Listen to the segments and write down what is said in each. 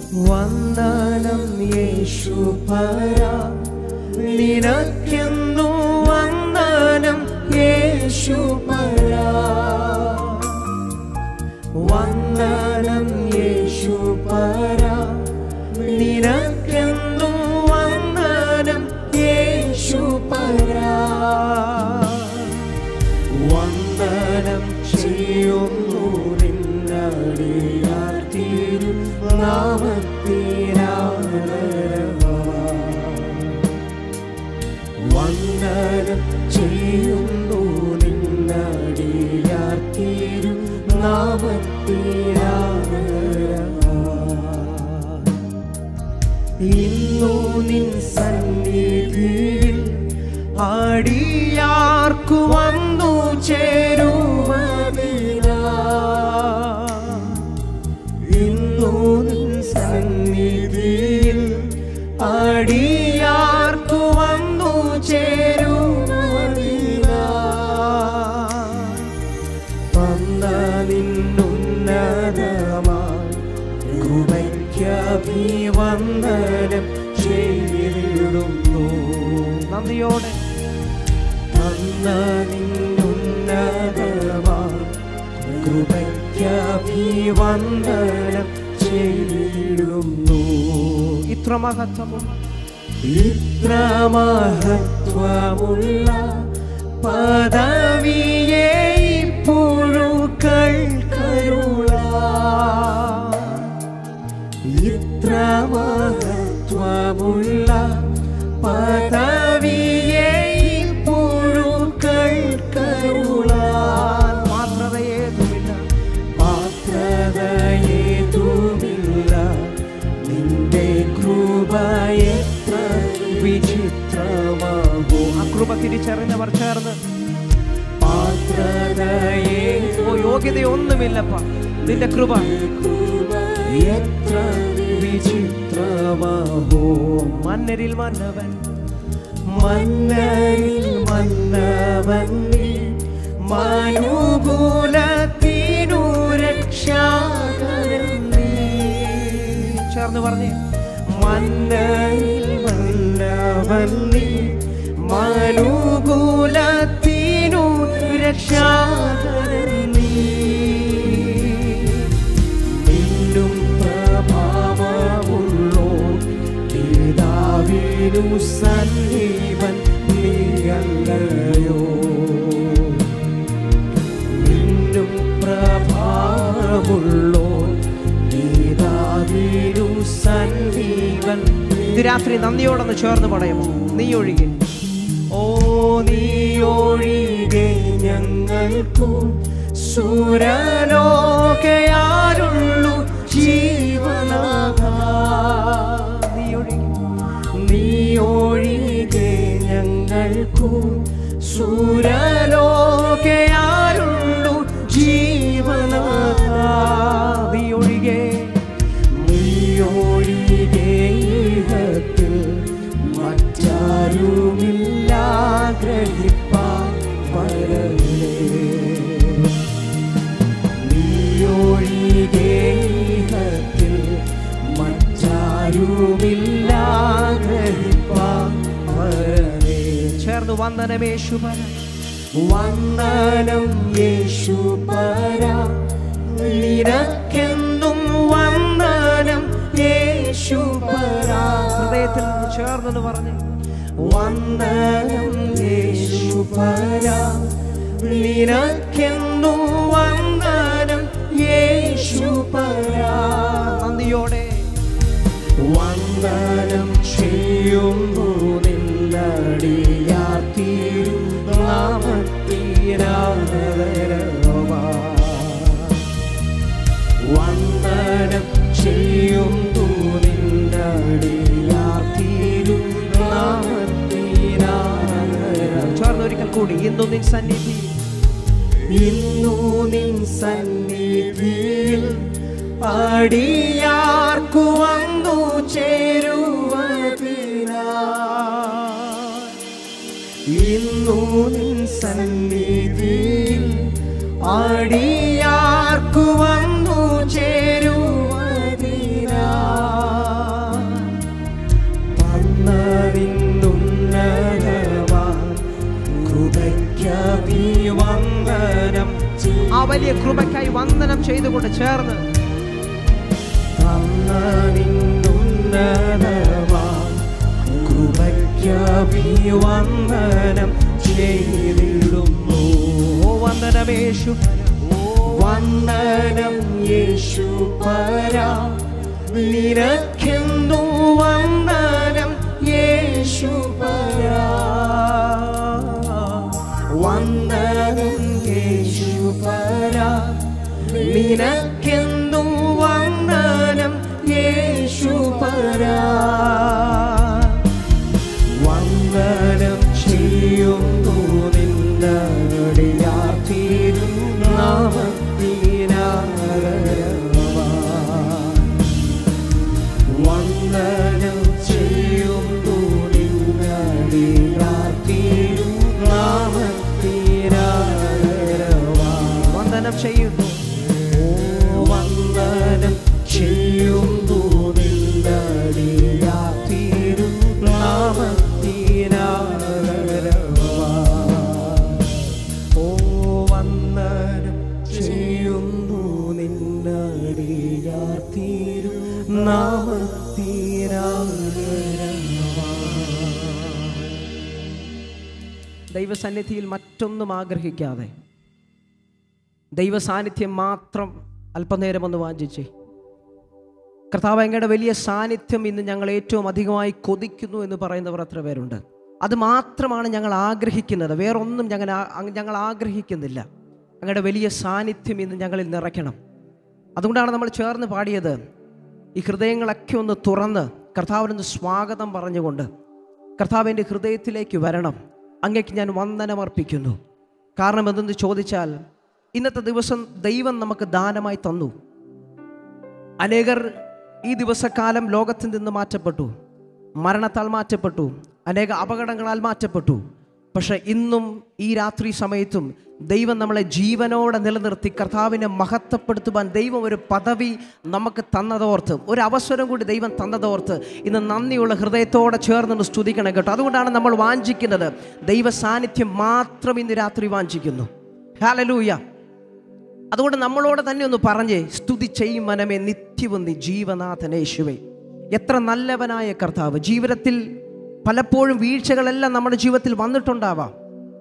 വന്ദനം യേശുപര നിനക്കെന്നു വന്ദനം യേശുപര വന്ദനം യേശുപര നിനക്കെന്നു വന്ദനം യേശുപര വന്ദനം ചെയ്യുന്നു നിന്നടിയാർ തീരു വന്ദനം ചെയ്യുന്നു നിന്നടിയാർ തീരു ഇന്നു നിൻ സന്നിധിയിൽ അടിയാർക്കു വന്നു ചേരുവതിനാ ഇന്നു നിൻ സന്നിധിയിൽ അടിയാർക്കു വന്നു ചേരുവതിനാ തന്ന നിന്നുന്നതമായി കൃപയ്ക്കഭിവന്ദനം ചെയ്തിടുന്നു നന്ദിയോടെ തന്ന നിന്നുന്നതമായി കൃപയ്ക്കഭിവന്ദനം ചെയ്തിടുന്നു ഇത്ര മഹത്വമുള്ള ഇത്ര മഹത്വമുള്ള പദവിയെ പുഴുക്കൾ കരുള ഇത്ര മഹത്വമുള്ള പദവിയെ പുഴുക്കൾ കരുളാൻ മാത്രതയേതുമില്ല പാത്രതയേതുമില്ല നിന്റെ കൃപ എത്ര വിചിത്രമാകൂ ആ കൃപ തിരിച്ചറിഞ്ഞവർ ചേർന്ന് പാത്രതയെ ഓ യോഗ്യതയൊന്നുമില്ലപ്പ നിന്റെ കൃപ എത്ര വിചിത്രമാകോ മന്നരിൽ മന്നവൻ മന്നരിൽ മന്നവൻ നീ മനുകൂലത്തിനു രക്ഷാകരൻ നീ ചേർന്ന് പറഞ്ഞേ മന്നരിൽ മന്നവൻ നീ മനുകൂലത്തിനു രക്ഷാകരൻ നീ നിന്നും പ്രഭാവമുള്ളോ പിതാവിനു സന്നീവൻ നീയല്ലയോ നിന്നും പ്രഭാവമുള്ളോ പിതാവിനു സന്നീവൻ ഇത് രാത്രി നന്ദിയോടൊന്ന് ചേർന്ന് പറയുമോ നീ ഒഴികെ ഓ നീ ഒഴികെ ഞങ്ങൾക്കു സുരലോകയാരുള്ളു ജീവനാഥ നീ ഒഴികെ നീ ഒഴികെ ഞങ്ങൾക്കു സുരലോകയാരുള്ളു ജീവനാഥ നീ ഒഴികെ നീ ഒഴികെ ഇഹത്തിൽ മറ്റാരുമില്ല ഗ്രഹിപ്പാൻ വരലേ നീയൊഴികെ ഇഹത്തിൽ മറ്റാരുമില്ല ഗ്രഹിപ്പാൻ വരലേ ചേർന്ന് വന്ദനം യേശുപര വന്ദനം യേശുപര നിനക്കെന്നും വന്ദനം യേശുപര ഹൃദയത്തിൽ നിന്ന് ചേർന്നെന്ന് പറഞ്ഞു വന്ദനം യേശുപര നിനക്കെന്നും വന്ദനം യേശുപര നന്ദിയോടെ വന്ദനം ചെയ്യുന്നു നിന്നടിയാത്തീരുനാമത്തീരാ വന്ദനം ചെയ്യുന്നു ചേർന്നൊരിക്കൽ കൂടി ഇന്നു നിൻ സന്നിധി ഇന്നു നിൻ സന്നിധിയിൽ അടിയാർക്കു വന്നു ചേരുവതിനാ ഇന്നു നിൻ സന്നിധിയിൽ അടിയാർക്കു വന്നു ചേരുവതിനാ ചെയ്തുകൊണ്ട് ചേർന്ന് വന്ദനം ചെയ്തിടുന്നു വന്ദനമേശു വന്ദനം യേശു പരാ നിനക്കെന്നു വന്ദനം യേശു പരാ വന്ദനം യേശു പരാ നിനക്കെന്നു വന്ദനം യേശു പരാ വന്ദനം ചെയ്യുന്നു നിന്നടിയാത്തീരും നാമത്തിനാകരവാ വന്ദനം ചെയ്യുന്നു നിന്നടിയാത്തീരും നാമത്തിനാകരവാ വന്ദനം ചെയ്യുന്നു ഓ വന്ദനം ചെയ്യുന്നു നിന്നടിയാത്തീരും നാമത്തിനാകരവാ ഓ വന്ദനം ചെയ്യുന്നു നിന്നടിയാത്തീരും നാമത്തീരാ ദൈവസന്നിധിയിൽ മറ്റൊന്നും ആഗ്രഹിക്കാതെ ദൈവ സാന്നിധ്യം മാത്രം അല്പനേരം ഒന്ന് വാഞ്ചിച്ചേ കർത്താവ് അങ്ങയുടെ വലിയ സാന്നിധ്യം ഇന്ന് ഞങ്ങൾ ഏറ്റവും അധികമായി കൊതിക്കുന്നു എന്ന് പറയുന്നവർ എത്ര പേരുണ്ട് അത് മാത്രമാണ് ഞങ്ങൾ ആഗ്രഹിക്കുന്നത് വേറൊന്നും ഞങ്ങൾ ആ- അങ്ങ് ഞങ്ങൾ ആഗ്രഹിക്കുന്നില്ല അങ്ങയുടെ വലിയ സാന്നിധ്യം ഇന്ന് ഞങ്ങളിൽ നിറയ്ക്കണം അതുകൊണ്ടാണ് നമ്മൾ ചേർന്ന് പാടിയത് ഈ ഹൃദയങ്ങളൊക്കെ ഒന്ന് തുറന്ന് കർത്താവിനൊന്ന് സ്വാഗതം പറഞ്ഞുകൊണ്ട് കർത്താവിൻ്റെ ഹൃദയത്തിലേക്ക് വരണം അങ്ങേക്ക് ഞാൻ വന്ദനമർപ്പിക്കുന്നു കാരണം എന്തെന്ന് ചോദിച്ചാൽ ഇന്നത്തെ ദിവസം ദൈവം നമുക്ക് ദാനമായി തന്നു അനേകർ ഈ ദിവസക്കാലം ലോകത്തിൽ നിന്ന് മാറ്റപ്പെട്ടു മരണത്താൽ മാറ്റപ്പെട്ടു അനേക അപകടങ്ങളാൽ മാറ്റപ്പെട്ടു പക്ഷെ ഇന്നും ഈ രാത്രി സമയത്തും ദൈവം നമ്മളെ ജീവനോടെ നിലനിർത്തി കർത്താവിനെ മഹത്വപ്പെടുത്തുവാൻ ദൈവം ഒരു പദവി നമുക്ക് തന്നതോർത്ത് ഒരു അവസരം കൂടി ദൈവം തന്നതോർത്ത് ഇന്ന് നന്ദിയുള്ള ഹൃദയത്തോടെ ചേർന്ന് സ്തുതിക്കണം കേട്ടോ അതുകൊണ്ടാണ് നമ്മൾ വാഞ്ചിക്കുന്നത് ദൈവ സാന്നിധ്യം മാത്രം ഇന്ന് രാത്രി വാഞ്ചിക്കുന്നു ഹാലലൂയ അതുകൊണ്ട് നമ്മളോട് തന്നെ ഒന്ന് പറഞ്ഞേ സ്തുതി ചെയ്യും മനമേ നിത്യവും നീ ജീവനാഥനേശുവേ എത്ര നല്ലവനായ കർത്താവ് ജീവിതത്തിൽ പലപ്പോഴും വീഴ്ചകളെല്ലാം നമ്മുടെ ജീവിതത്തിൽ വന്നിട്ടുണ്ടാവാം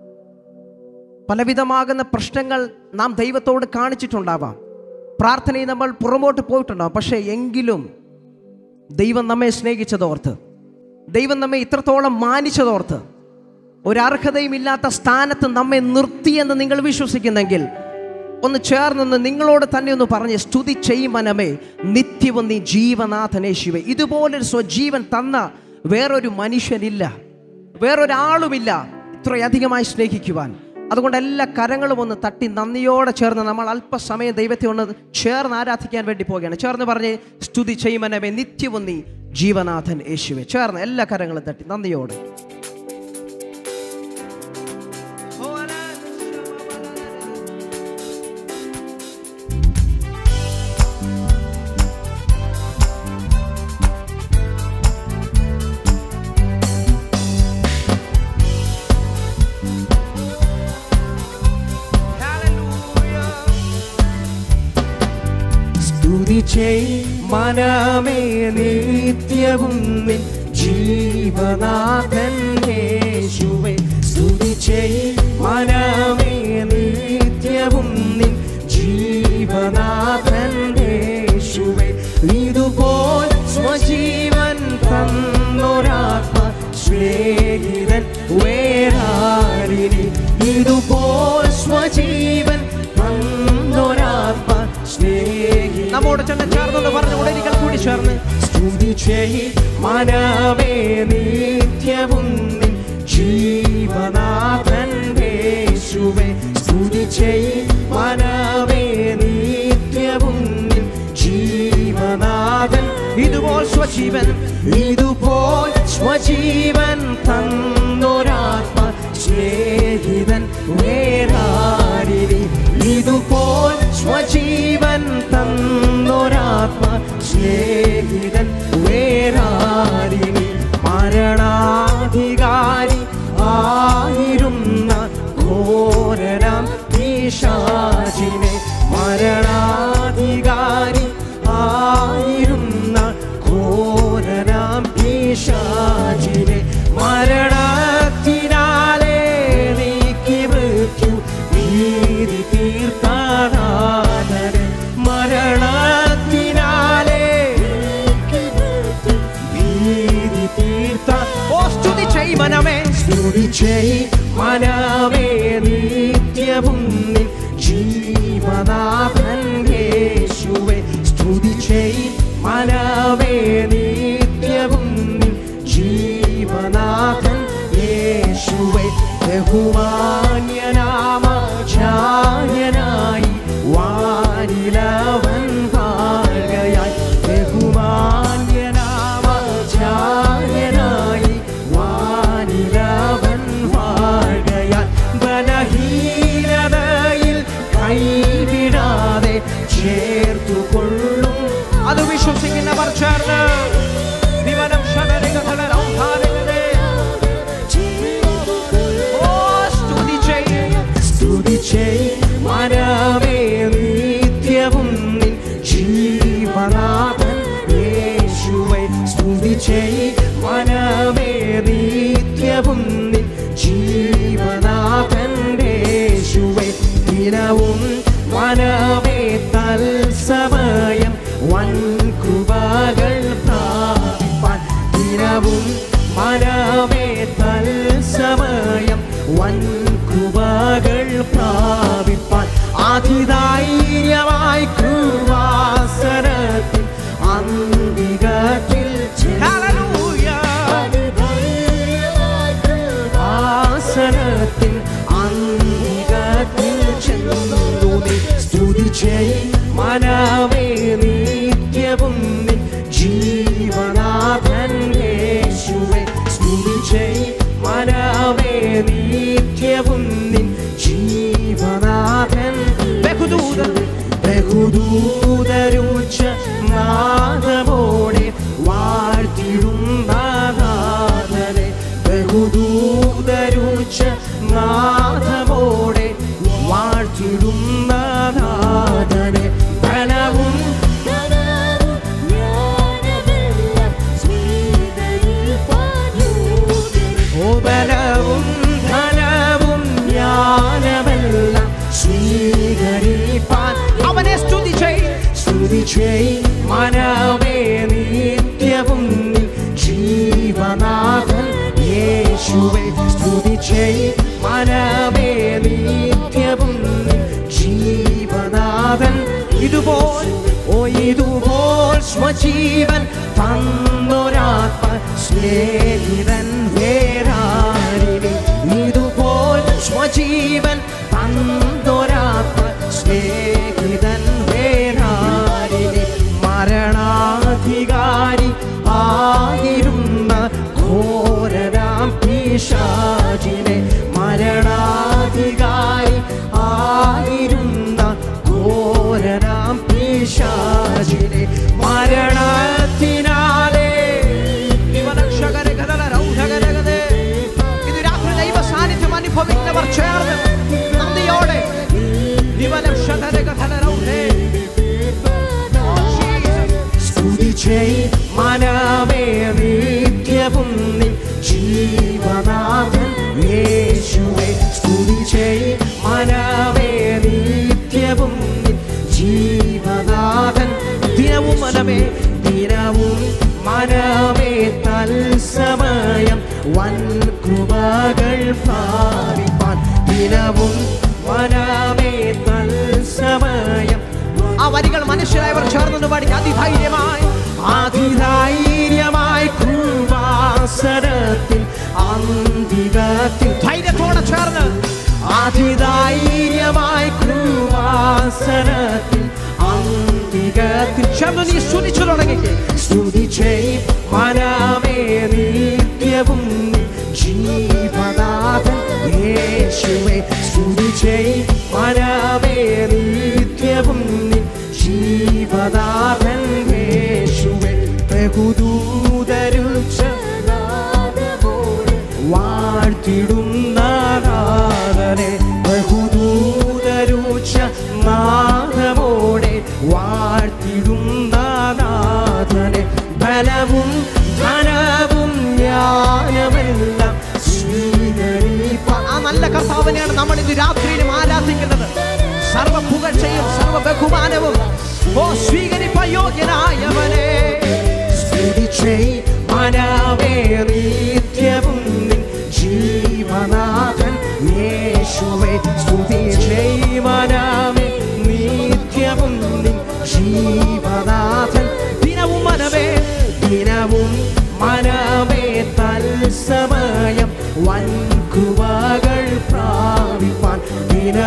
പലവിധമാകുന്ന പ്രശ്നങ്ങൾ നാം ദൈവത്തോട് കാണിച്ചിട്ടുണ്ടാവാം പ്രാർത്ഥനയിൽ നമ്മൾ പുറമോട്ട് പോയിട്ടുണ്ടാവാം പക്ഷേ എങ്കിലും ദൈവം നമ്മെ സ്നേഹിച്ചതോർത്ത് ദൈവം നമ്മെ ഇത്രത്തോളം മാനിച്ചതോർത്ത് ഒരർഹതയും ഇല്ലാത്ത സ്ഥാനത്ത് നമ്മെ നിർത്തിയെന്ന് നിങ്ങൾ വിശ്വസിക്കുന്നെങ്കിൽ ഒന്ന് ചേർന്നൊന്ന് നിങ്ങളോട് തന്നെ ഒന്ന് പറഞ്ഞ് സ്തുതി ചെയ്യും മനമേ നിത്യവും നീ ജീവനാഥനേശുവേ ഇതുപോലൊരു സ്വജീവൻ തന്ന വേറൊരു മനുഷ്യനില്ല വേറൊരാളുമില്ല ഇത്രയധികമായി സ്നേഹിക്കുവാൻ അതുകൊണ്ട് എല്ലാ കരങ്ങളും ഒന്ന് തട്ടി നന്ദിയോടെ ചേർന്ന് നമ്മൾ അല്പസമയം ദൈവത്തെ ഒന്ന് ചേർന്ന് ആരാധിക്കാൻ വേണ്ടി പോവുകയാണ് ചേർന്ന് പറഞ്ഞ് സ്തുതി ചെയ്യുമനവേ നിത്യവും നീ ജീവനാഥൻ യേശുവെ ചേർന്ന് എല്ലാ കരങ്ങളും തട്ടി നന്ദിയോടെ സ്തുതി ചെയ് മനമേ നിത്യവും നിൻ ജീവനാഥൻ യേശുവേ സ്തുതി ചെയ് മനമേ നിത്യവും നിൻ ജീവനാഥൻ യേശുവേ ഇതുപോൽ സ്വജീവൻ തന്നൊരാത്മ സ്നേഹിതൻ വേറാരിനി ഇതുപോൽ സ്വജീവൻ തന്നൊരാത്മ സ്നേഹി നമ്മോട് ചെന്ന് ചേർന്നൊന്ന് പറഞ്ഞു ഒരിക്കൽ കൂടി ചേർന്ന് സ്തുതി ചെയ് മനമേ നിത്യവും നിൻ ജീവനാഥൻ യേശുവേ സ്തുതി ചെയ് മനമേ നിത്യവും നിൻ ജീവനാഥൻ ഇതുപോൽ സ്വജീവൻ ഇതുപോൽ സ്വജീവൻ തന്നൊരാത്മ സ്നേഹിതൻ വേറാരിനി ഇതുപോൽ സ്വജീവൻ തന്നൊരാത്മ സ്നേഹിതൻ വേറാരിനി മരണാധികാരി ആയിരുന്ന ഘോരനാം ഈശാചിനെ മരണാധികാരി ചെയ് മനമേ നിത്യവും നിൻ ജീവനാഥൻ യേശുവേ സ്തുതി ചെയ് മനമേ നിത്യവും നിൻ ജീവനാഥൻ യേശുവേ ബഹുമാന്യനാമ ഛായനായി വാനിലവൻ വാഴയായി ബഹുമാന്യനാമ ഛായനായി വാനിലവൻ വാഴയായി ബലഹീനതയിൽ കൈവിടാതെ ചേർത്തുകൊള്ളും അത് വിശ്വസിക്കുന്നവർ ചേർന്ന് ദിവനം ശതരകഥലം ഓ സ്തുതി ചെയ്യ് സ്തുതി ചെയ് മനമേ നിത്യവും നിൻ ജീവനാഥൻ യേശുവേ സ്തുതി ചെയ് മനമേ നിത്യവും നിൻ ജീവനാഥൻ യേശുവേ ദിനവും മനമേ തൽസമയം വൻ കൃപകൾ പ്രാപിപ്പാൻ ദിനവും മനമേ തൽസമയം വൻ കൃപകൾ പ്രാപിപ്പാൻ അതിധൈര്യമായി കൃപാസനത്തിൽ അന്തികത്തിൽ ആസനത്തിൽ അന്തികത്തിൽ ചെന്നു നീ സ്തുതി ചെയ് മനമേ നിത്യവും നിൻ ജീവനാഥൻ യേശുവേ സ്തുതി ചെയ് മനമേ നിത്യവും നിൻ ജീവനാഥൻ ബഹുദൂതൻ ബഹുദൂതരുച്ച നാദമോടെ വാഴ്ത്തിടും നാഥനെ ബഹുദൂതരുച്ച നാദമോടെ വാഴ്ത്തിടും നാഥനെ ബലവും ഓ ബലവും ധനവും ജ്ഞാനമെല്ലാം സ്വീകരിപ്പാൻ അവനെ സ്തുതി ചെയ് സ്തുതി ചെയ് മനമേ നിത്യവും നീ ജീവനാഥൻ യേശുവേ സ്തുതി ചെയ് മനമേ നിത്യവും നീ ജീവനാഥൻ ഇതുപോൽ ഓ ഇതുപോൽ സ്വജീവൻ തന്നൊരാത്മ സ്നേഹിതൻ വേരാരിനി ഇതുപോൽ സ്വജീവൻ തന്നൊരാത്മ സ്നേഹിതൻ വേരാരിനി മരണാധികാരി ആയിരുന്ന ഘോരരാം പിശാചിനെ മരണാധികാരി ആയിരുന്ന ഘോരരാം പിശാചിനെ മരണത്തിനാലേ ദിവനക്ഷകരകതലരൗഢകരകതേ. ഇത് രാത്രി ദൈവ സാന്നിധ്യം അനുഭവിക്കുന്നവർ ചേർന്ന് നന്ദിയോടെ ദിവനക്ഷകരകതലരൗഢേ. സ്തുതി ചെയ് മനമേ നിത്യവും നിൻ ജീവനാഥൻ യേശുവേ സ്തുതി ചെയ് മനമേ നിത്യവും നിൻ ജീവനാഥൻ ദിനവും മനമേ ദിനവും മനമേ തൽസമയം വൻ കൃപകൾ പ്രാപിപ്പാൻ ദിനവും മനമേ തൽസമയം ആ വരികൾ മനുഷ്യരായവർ ചേർന്നു പാടി അതിധൈര്യമായി അതിധൈര്യമായി കൃപാസനത്തിൽ അന്തികത്തിൽ ധൈര്യത്തോടെ ചേർന്ന് അതിധൈര്യമായി കൃപാസനത്തിൽ അന്തികത്തിൽ ചേർന്ന് നീ സ്തുതിച്ചു തുടങ്ങിക്കേ സ്തുതി ചെയ് മനമേ നിത്യവും ജീവനാഥൻ യേശുവേ സ്തുതി ചെയ് മനമേ നിത്യവും ജീവനാഥൻ യേശുവേ ബഹുദൂതരുച്ച വാഴ്ത്തിടുന്ന നാഥനെ ബഹുദൂതരുച്ച നാഥമോടെ വാഴ്ത്തിടുന്ന നാഥനെ ബലവും ധനവും ജ്ഞാനമെല്ലാം സ്വീകരിപ്പാൻ ആ നല്ല കർത്താവിനെയാണ് നമ്മൾ ഇന്ന് രാത്രിയിലും ആരാധിക്കുന്നത് സർവ പുകഴ്ചയും സർവ ബഹുമാനവും ഓ സ്വീകരിപ്പ യോഗ്യനായവനെ സ്തുതി ചെയ് മനമേ നിത്യവും നിൻ ജീവന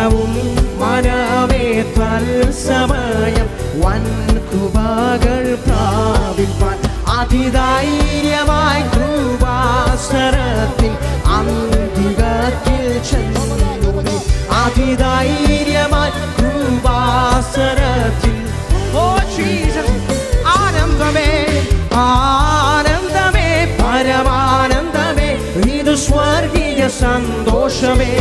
സ്തോത്രവും മനമേ തത്സമയം വൻ കൃപകൾ പ്രാപിപ്പാൻ അതിധൈര്യമായി കൃപാസരത്തിൽ അന്തികത്തിൽ ചെന്നു അതിധൈര്യമായി കൃപാസരത്തിൽ ഓ ജീസസ് ആനന്ദമേ ആനന്ദമേ പരമാനന്ദമേ ഇത് സ്വർഗീയ സന്തോഷമേ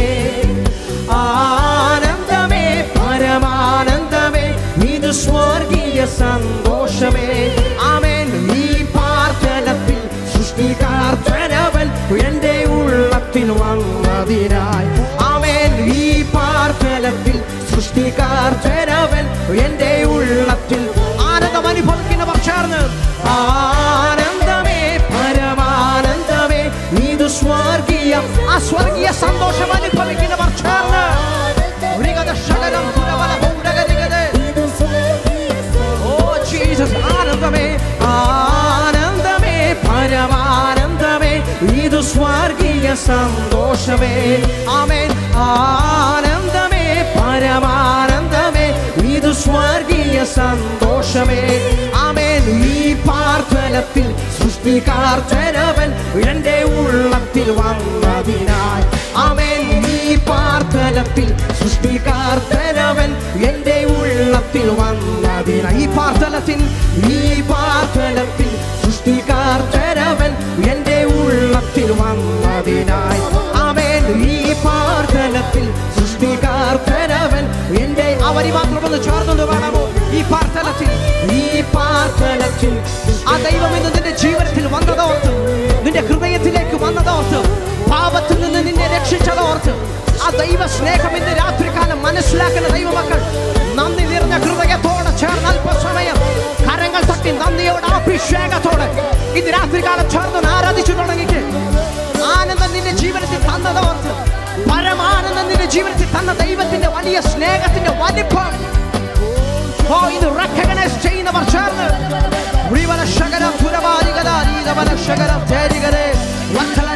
ആനന്ദമേ പരമാനന്ദമേ ഇത് സ്വർഗീയ സന്തോഷമേ ആമേൻ ഈ പാർത്തലത്തിൽ സൃഷ്ടികാർത്തനവൻ എൻ്റെ ഉള്ളത്തിൽ വന്നതിനായി ആമേൻ ഈ പാർത്തലത്തിൽ സൃഷ്ടികാർത്തനവൻ എൻ്റെ ഉള്ളത്തിൽ ആനന്ദം അനുഭവിക്കുന്നവർ ചേർന്ന് ആനന്ദമേ പരമാനന്ദമേ ഇത് സ്വർഗീയ ആ സ്വർഗീയ സന്തോഷം അനുഭവിക്കുന്നവർ ചേർന്ന് മൃഗദശകലം പുരവല ഭൂരഗതികതേ ഓ ജീസസ് ആനന്ദമേ ആനന്ദമേ പരമാനന്ദമേ ഇത് സ്വർഗീയ സന്തോഷമേ ആമേൻ ആനന്ദമേ പരമാനന്ദമേ ഇത് സ്വർഗീയ സന്തോഷമേ ആമേൻ ഈ പാർത്തലത്തിൽ സൃഷ്ടികാർത്തനവൻ എൻ്റെ ഉള്ളത്തിൽ വന്നതിനായി ആമേൻ ഈ പാർത്തലത്തിൽ സൃഷ്ടികാർത്തനവൻ എൻ്റെ ഉള്ളത്തിൽ വന്നതിനായി ഈ പാർത്തലത്തിൽ ഈ പാർത്തലത്തിൽ സൃഷ്ടികാർത്തനവൻ എൻ്റെ ഉള്ളത്തിൽ വന്നതിനായി ആമേൻ ഈ പാർത്തലത്തിൽ സൃഷ്ടികാർത്തനവൻ എൻ്റെ അവരി മാത്രം ഒന്ന് ചേർന്നുകൊണ്ട് വേണമോ ഈ പാർത്തലത്തിൽ ഈ പാർത്തലത്തിൽ ആ ദൈവം ഇന്ന് നിന്റെ ജീവിതത്തിൽ വന്നതോർത്ത് നിന്റെ ഹൃദയത്തിലേക്ക് വന്നതോർത്ത് പാപത്തിൽ നിന്ന് നിന്നെ രക്ഷിച്ചതോർത്ത് ആ ദൈവ സ്നേഹം ഇന്ന് രാത്രികാലം മനസ്സിലാക്കുന്ന ദൈവമക്കൾ നന്ദി നിറഞ്ഞ ഹൃദയത്തോടെ ചേർന്ന് അല്പസമയം കരങ്ങൾ തട്ടി നന്ദിയോടെ അഭിഷേകത്തോടെ ഇന്ന് രാത്രികാലം ചേർന്ന് ആരാധിച്ചു തുടങ്ങിയിട്ട് ആനന്ദം നിന്റെ ജീവിതത്തിൽ തന്നതോർത്ത് പരമാനന്ദം നിന്റെ ജീവിതത്തിൽ തന്ന ദൈവത്തിന്റെ വലിയ സ്നേഹത്തിന്റെ വലിപ്പം ഓ ഇത് റെക്കഗ്നൈസ് ചെയ്യുന്നവർ ചേർന്ന് ഉളിവല ശകരം പുരവാരികത നീതവല ശകരം തേരികരെ വക്കല